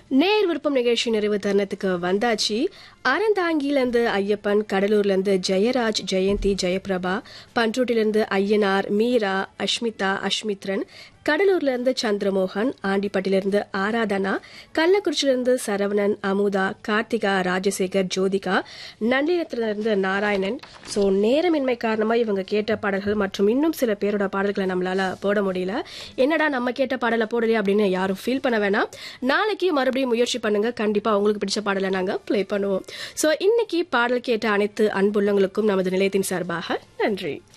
நேர் விருப்பம் நிகழ்ச்சி நிறைவு தருணத்துக்கு வந்தாச்சு அறந்தாங்கியிலிருந்து ஐயப்பன் கடலூர்லேருந்து ஜெயராஜ் ஜெயந்தி ஜெயபிரபா பன்ருட்டிலிருந்து ஐயனார் மீரா அஷ்மிதா அஷ்மித்ரன் கடலூர்லேருந்து சந்திரமோகன் ஆண்டிப்பட்டிலிருந்து ஆராதனா கள்ளக்குறிச்சியிலிருந்து சரவணன் அமுதா கார்த்திகா ராஜசேகர் ஜோதிகா நன்னிலத்திலிருந்து நாராயணன் ஸோ நேரமின்மை காரணமாக இவங்க கேட்ட பாடல்கள் மற்றும் இன்னும் சில பேரோட பாடல்களை நம்மளால போட முடியல என்னடா நம்ம கேட்ட பாடலை போடலையா அப்படின்னு யாரும் ஃபீல் பண்ண வேணாம் நாளைக்கு மறுபடியும் முயற்சி பண்ணுங்க கண்டிப்பா உங்களுக்கு பிடிச்ச பாடலை நாங்க ப்ளே பண்ணுவோம் ஸோ இன்னைக்கு பாடல் கேட்ட அனைத்து அன்புள்ளங்களுக்கும் நமது நிலையத்தின் சார்பாக நன்றி